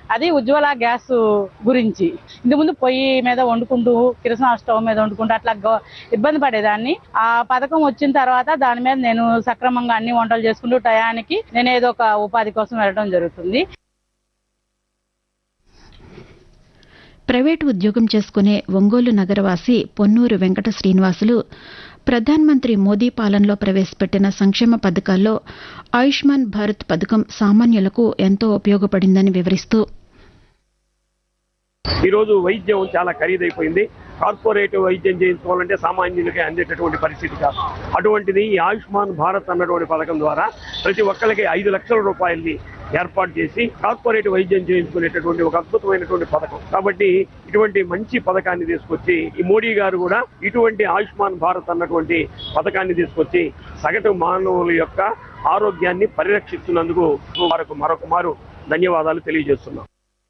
అది ఉజ్వల గ్యాస్ గురించి ఇంతకుముందు పొయ్యి మీద వండుకుంటూ కిరసన స్టవ్ మీద వండుకుంటూ అట్లా గ- ఇబ్బంది పడేదాన్ని ఆ పథకం వచ్చిన తర్వాత దాని మీద నేను సక్రమంగా అన్ని వంటలు చేసుకుంటూ టయానికి నేను ఏదో ఒక ఉపాధి కోసం వెళ్ళడం జరుగుతుంది ప్రైవేటు ఉద్యోగం చేసుకునే ఒంగోలు నగరవాసి పొన్నూరు వెంకట శ్రీనివాసులు ప్రధానమంత్రి మోదీ పాలనలో ప్రవేశపెట్టిన సంక్షేమ పథకాల్లో ఆయుష్మాన్ భారత్ పథకం సామాన్యులకు ఎంతో ఉపయోగపడిందని వివరిస్తూ ఈ రోజు వైద్యం చాలా ఖరీదైపోయింది కార్పొరేట్ వైద్యం చేయించుకోవాలంటే సామాన్యులకి అందేటటువంటి పరిస్థితి కాదు అటువంటిది ఈ ఆయుష్మాన్ భారత్ అన్నటువంటి పథకం ద్వారా ప్రతి ఒక్కరికి ఐదు లక్షల రూపాయల్ని ఏర్పాటు చేసి కార్పొరేట్ వైద్యం చేయించుకునేటటువంటి ఒక అద్భుతమైనటువంటి పథకం కాబట్టి ఇటువంటి మంచి పథకాన్ని తీసుకొచ్చి ఈ మోడీ గారు కూడా ఇటువంటి ఆయుష్మాన్ భారత్ అన్నటువంటి పథకాన్ని తీసుకొచ్చి సగటు మానవుల యొక్క ఆరోగ్యాన్ని పరిరక్షిస్తున్నందుకు వారికి మరొక మారు ధన్యవాదాలు తెలియజేస్తున్నాం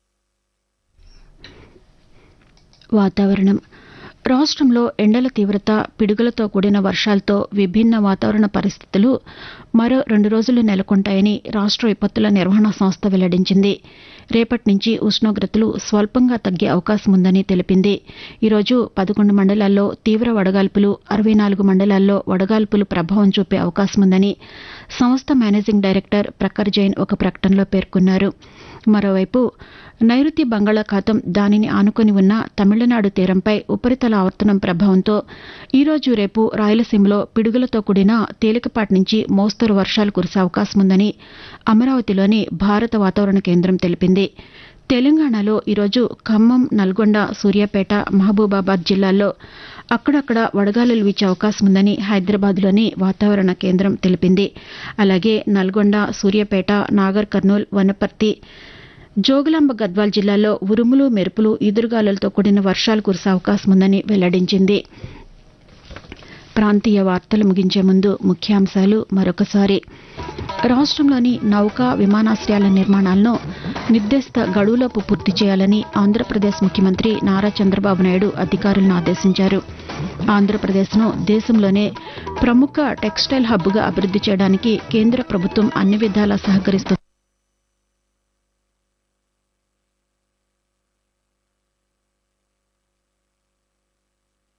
వాతావరణం రాష్ట్రంలో ఎండల తీవ్రత పిడుగులతో కూడిన వర్షాలతో విభిన్న వాతావరణ పరిస్థితులు మరో రెండు రోజులు నెలకొంటాయని రాష్ట్ర విపత్తుల నిర్వహణ సంస్థ వెల్లడించింది రేపటి నుంచి ఉష్ణోగ్రతలు స్వల్పంగా తగ్గే అవకాశం ఉందని తెలిపింది ఈరోజు పదకొండు మండలాల్లో తీవ్ర వడగాల్పులు అరవై నాలుగు మండలాల్లో వడగాల్పులు ప్రభావం చూపే అవకాశం ఉందని సంస్థ మేనేజింగ్ డైరెక్టర్ ప్రఖర్ జైన్ ఒక ప్రకటనలో పేర్కొన్నారు మరోవైపు నైరుతి బంగాళాఖాతం దానిని ఆనుకొని ఉన్న తమిళనాడు తీరంపై ఉపరితల ఆవర్తనం ప్రభావంతో ఈరోజు రేపు రాయలసీమలో పిడుగులతో కూడిన తేలికపాటి నుంచి మోస్తరు వర్షాలు కురిసే అవకాశం ఉందని అమరావతిలోని భారత వాతావరణ కేంద్రం తెలిపింది తెలంగాణలో ఈరోజు ఖమ్మం నల్గొండ సూర్యాపేట మహబూబాబాద్ జిల్లాల్లో అక్కడక్కడ వడగాలులు వీచే అవకాశం ఉందని హైదరాబాద్లోని వాతావరణ కేంద్రం తెలిపింది అలాగే నల్గొండ సూర్యాపేట నాగర్ కర్నూల్ వనపర్తి జోగులాంబ గద్వాల్ జిల్లాల్లో ఉరుములు మెరుపులు ఈదురుగాలులతో కూడిన వర్షాలు కురిసే అవకాశం ఉందని వెల్లడించింది ప్రాంతీయ వార్తలు ముగించే ముందు ముఖ్యాంశాలు మరొకసారి రాష్ట్రంలోని నౌకా విమానాశ్రయాల నిర్మాణాలను నిర్దేశిత గడువులోపు పూర్తి చేయాలని ఆంధ్రప్రదేశ్ ముఖ్యమంత్రి నారా చంద్రబాబు నాయుడు అధికారులను ఆదేశించారు ఆంధ్రప్రదేశ్ను దేశంలోనే ప్రముఖ టెక్స్టైల్ హబ్గా అభివృద్ది చేయడానికి కేంద్ర ప్రభుత్వం అన్ని విధాలా సహకరిస్తుంది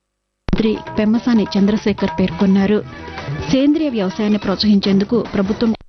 మంత్రి పెమ్మసాని చంద్రశేఖర్ పేర్కొన్నారు సేంద్రియ వ్యవసాయాన్ని ప్రోత్సహించేందుకు ప్రభుత్వం